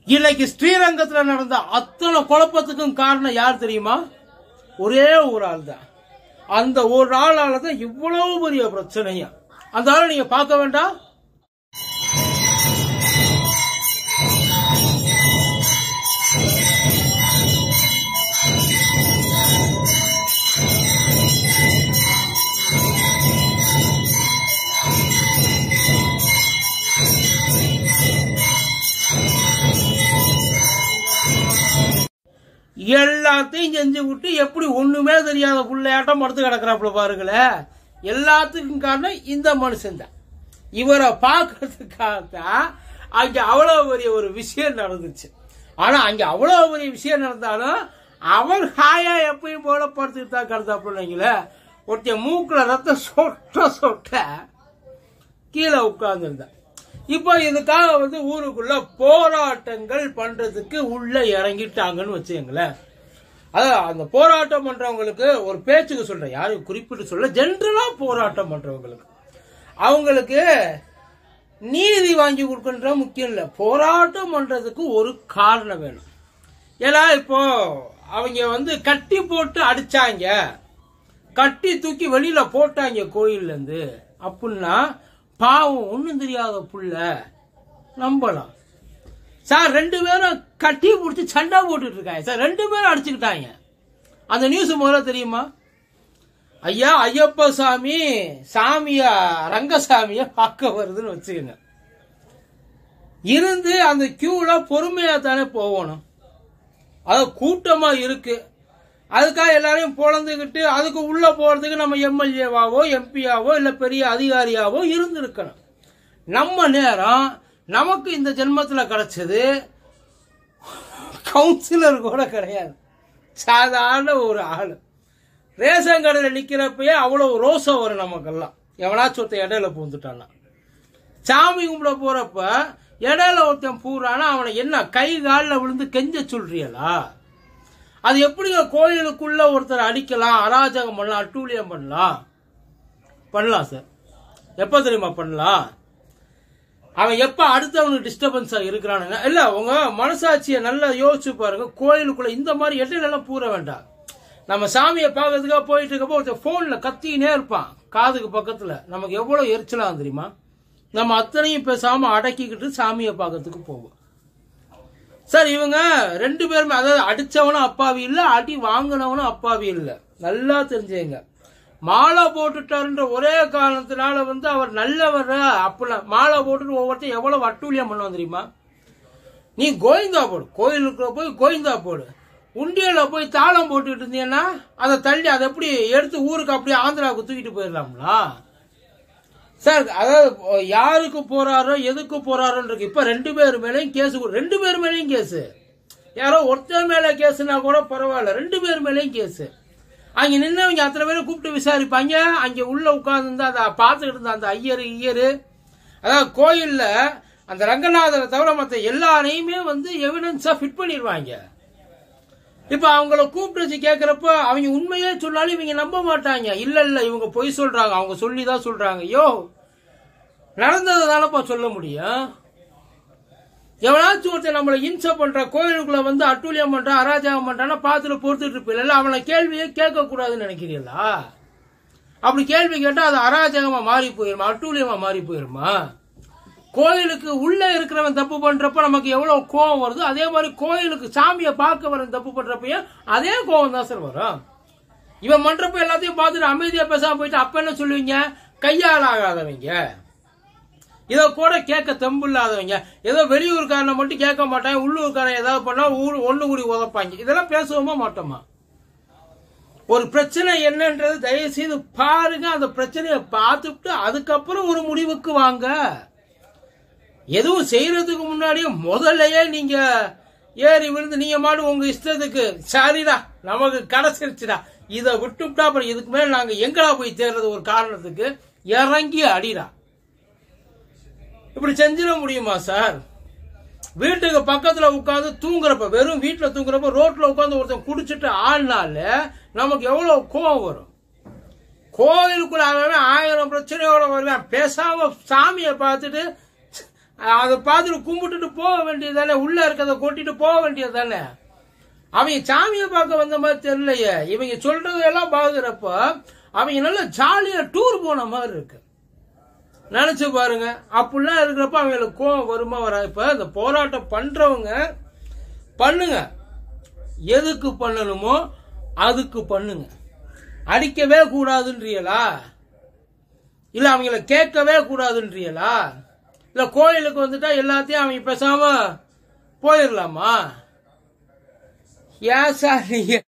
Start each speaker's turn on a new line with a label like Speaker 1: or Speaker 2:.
Speaker 1: இன்னைக்கு ஸ்ரீரங்கத்துல நடந்த அத்தனை குழப்பத்துக்கும் காரணம் யார் தெரியுமா ஒரே ஒரு ஆள் தான் அந்த ஒரு ஆளால தான் இவ்வளவு பெரிய பிரச்சனையா அந்த ஆளை நீங்க பார்க்க வேண்டாம் எல்லாத்தையும் செஞ்சு விட்டு எப்படி ஒண்ணுமே தெரியாத புள்ளையாட்டம் படுத்து கிடக்குறாப்புல பாருங்களேன் எல்லாத்துக்கும் காரணம் இந்த மனுஷன் தான் இவரை பார்க்கறதுக்காகத்தான் அங்க அவ்வளவு பெரிய ஒரு விஷயம் நடந்துச்சு ஆனா அங்க அவ்வளவு பெரிய விஷயம் நடந்தாலும் அவர் ஹாயா எப்பயும் போல படுத்துட்டு தான் கிடந்தாப்புலங்களே ஒருத்தன் மூக்குல ரத்தம் சொட்ட சொட்ட கீழே உட்கார்ந்துருந்தேன் இப்போ இதுக்காக வந்து ஊருக்குள்ள போராட்டங்கள் பண்றதுக்கு உள்ள இறங்கிட்டாங்கன்னு வச்சுங்களேன் அதான் அந்த போராட்டம் பண்றவங்களுக்கு ஒரு பேச்சுக்கு சொல்றேன் யாரும் குறிப்பிட்டு சொல்ல ஜென்ரலா போராட்டம் பண்றவங்களுக்கு அவங்களுக்கு நீதி வாங்கி கொடுக்கன்ற முக்கியம் இல்லை போராட்டம் பண்றதுக்கு ஒரு காரணம் வேணும் ஏன்னா இப்போ அவங்க வந்து கட்டி போட்டு அடிச்சாங்க கட்டி தூக்கி வெளியில போட்டாங்க கோயில்ல இருந்து அப்படின்னா பாவம் ஒண்ணும் தெரியாத புள்ள நம்பலாம் சார் ரெண்டு பேரும் கட்டி பிடிச்சி சண்டை போட்டுட்டு இருக்காங்க சார் ரெண்டு பேரும் அடிச்சுக்கிட்டாங்க அந்த நியூஸ் முதல்ல தெரியுமா ஐயா ஐயப்ப சாமி சாமிய ரங்கசாமிய பார்க்க வருதுன்னு வச்சுக்கோங்க இருந்து அந்த கியூல பொறுமையா தானே போகணும் அது கூட்டமா இருக்கு அதுக்காக எல்லாரையும் பொழந்துக்கிட்டு அதுக்கு உள்ள போறதுக்கு நம்ம எம்எல்ஏவாவோ எம்பியாவோ இல்ல பெரிய அதிகாரியாவோ இருந்திருக்கணும் நம்ம நேரம் நமக்கு இந்த ஜென்மத்துல கிடைச்சது கவுன்சிலர் கூட கிடையாது சாதாரண ஒரு ஆளு ரேஷன் கடையில் நிக்கிறப்பயே அவ்வளவு ரோசம் வரும் நமக்கெல்லாம் எவனாச்சும் ஒருத்தன் இடையில பூந்துட்டான்னா சாமி கும்பிட போறப்ப இடையில ஒருத்தன் பூரானா அவனை என்ன கை காலில் விழுந்து கெஞ்ச சொல்றியலா அது எப்படிங்க கோயிலுக்குள்ள ஒருத்தர் அடிக்கலாம் அராஜகம் பண்ணலாம் அட்டூழியம் பண்ணலாம் பண்ணலாம் சார் எப்ப தெரியுமா பண்ணலாம் அவன் எப்ப அடுத்தவனுக்கு டிஸ்டர்பன்ஸா இருக்கிறானுங்க இல்ல உங்க மனசாட்சியை நல்லா யோசிச்சு பாருங்க கோயிலுக்குள்ள இந்த மாதிரி இடையில எல்லாம் பூர வேண்டாம் நம்ம சாமியை பார்க்கறதுக்காக போயிட்டு இருக்கப்போ ஒருத்தர் போன்ல கத்தினே இருப்பான் காதுக்கு பக்கத்துல நமக்கு எவ்வளவு எரிச்சலா தெரியுமா நம்ம அத்தனையும் பேசாம அடக்கிக்கிட்டு சாமியை பார்க்கறதுக்கு போவோம் சார் இவங்க ரெண்டு பேருமே அதாவது அடிச்சவனும் அப்பாவி இல்ல அடி வாங்கினவனும் அப்பாவி இல்ல நல்லா தெரிஞ்சுங்க மாலை போட்டுட்டாருன்ற ஒரே காரணத்தினால வந்து அவர் நல்லவர் அப்படிலாம் மாலை போட்டுட்டு ஒவ்வொருத்தரும் எவ்வளவு அட்டூழியம் பண்ணுவான் தெரியுமா நீ கோவிந்தா போடு கோயிலுக்குள்ள போய் கோவிந்தா போடு உண்டியல போய் தாளம் போட்டுக்கிட்டு இருந்தீங்கன்னா அதை தள்ளி அதை எப்படி எடுத்து ஊருக்கு அப்படியே ஆந்திராவுக்கு தூக்கிட்டு போயிடலாம்ல சார் அதாவது யாருக்கு போறாரோ எதுக்கு போறாரோன்னு இருக்கு இப்ப ரெண்டு பேர் மேலேயும் கேஸ் ரெண்டு பேர் மேலேயும் கேஸ் யாரோ ஒருத்தர் மேல கேஸ்னா கூட பரவாயில்ல ரெண்டு பேர் மேலேயும் கேஸ் அங்க நின்னவங்க அத்தனை பேரும் கூப்பிட்டு விசாரிப்பாங்க அங்க உள்ள உட்கார்ந்து அதை பார்த்துக்கிட்டு இருந்த அந்த ஐயரு ஐயரு அதாவது கோயில்ல அந்த ரங்கநாதரை தவிர மற்ற எல்லாரையுமே வந்து எவிடன்ஸா ஃபிட் பண்ணிடுவாங்க இப்ப அவங்கள கூப்பிட்டு வச்சு கேக்குறப்ப அவங்க உண்மையே சொன்னாலும் இவங்க நம்ப மாட்டாங்க இல்ல இல்ல இவங்க பொய் சொல்றாங்க அவங்க சொல்லிதான் சொல்றாங்க யோ நடந்ததை தானப்பா சொல்ல முடியும் எவனாச்சும் ஒருத்தன் நம்மளை இன்ச பண்ற கோயிலுக்குள்ள வந்து அட்டூழியம் பண்றான் அராஜகம் பண்றான்னா பார்த்துட்டு பொறுத்துட்டு இருப்பீங்க அவனை கேள்வியே கேட்க கூடாதுன்னு நினைக்கிறீங்களா அப்படி கேள்வி கேட்டா அது அராஜகமா மாறி போயிருமா அட்டூழியமா மாறி போயிருமா கோயிலுக்கு உள்ள இருக்கிறவன் தப்பு பண்றப்ப நமக்கு எவ்வளவு கோவம் வருதோ அதே மாதிரி கோயிலுக்கு சாமியை பார்க்க வரவன் தப்பு பண்றப்பயும் அதே கோவம் தான் சார் வரும் இவன் பண்றப்ப எல்லாத்தையும் பார்த்துட்டு அமைதியா பேசாம போயிட்டு அப்ப என்ன சொல்லுவீங்க கையால் ஆகாதவங்க இதை கூட கேட்க தெம்பு இல்லாதவங்க ஏதோ வெளியூர்காரனை மட்டும் கேட்க மாட்டாங்க உள்ளூர்காரன் ஏதாவது பண்ணா ஊர் ஒண்ணு கூடி உதப்பாங்க இதெல்லாம் பேசுவோமா மாட்டோமா ஒரு பிரச்சனை என்னன்றது தயவு செய்து பாருங்க அந்த பிரச்சனையை பார்த்துட்டு அதுக்கப்புறம் ஒரு முடிவுக்கு வாங்க எதுவும் செய்யறதுக்கு முன்னாடியே முதல்லயே நீங்க ஏறி விழுந்து நீங்க மாடு உங்க இஷ்டத்துக்கு சரிடா நமக்கு கிடைச்சிருச்சுடா இதை விட்டுவிட்டா அப்புறம் இதுக்கு மேல நாங்க எங்கடா போய் தேர்றது ஒரு காரணத்துக்கு இறங்கி அடிடா இப்படி செஞ்சிட முடியுமா சார் வீட்டுக்கு பக்கத்துல உட்காந்து தூங்குறப்ப வெறும் வீட்டுல தூங்குறப்ப ரோட்ல உட்காந்து ஒருத்தன் குடிச்சிட்டு ஆள்னால நமக்கு எவ்வளவு கோவம் வரும் கோயிலுக்குள்ள அவன் ஆயிரம் பிரச்சனையோட வருவான் பேசாம சாமியை பார்த்துட்டு அதை பார்த்துட்டு கும்பிட்டுட்டு போக வேண்டியது தானே உள்ள இருக்கிறத கொட்டிட்டு போக வேண்டியது தானே அவங்க சாமியை பார்க்க வந்த மாதிரி தெரியலையே இவங்க சொல்றதெல்லாம் பாக்குறப்ப அவங்க நல்ல ஜாலியா டூர் போன மாதிரி இருக்கு நினைச்சு பாருங்க அப்படிலாம் இருக்கிறப்ப அவங்களுக்கு கோவம் வருமா வரா இப்ப இந்த போராட்டம் பண்றவங்க பண்ணுங்க எதுக்கு பண்ணணுமோ அதுக்கு பண்ணுங்க அடிக்கவே கூடாதுன்றீங்களா இல்ல அவங்கள கேட்கவே கூடாதுன்றீங்களா இல்ல கோயிலுக்கு வந்துட்டா எல்லாத்தையும் அவங்க பேசாம போயிடலாமா ஏன் சார் நீங்க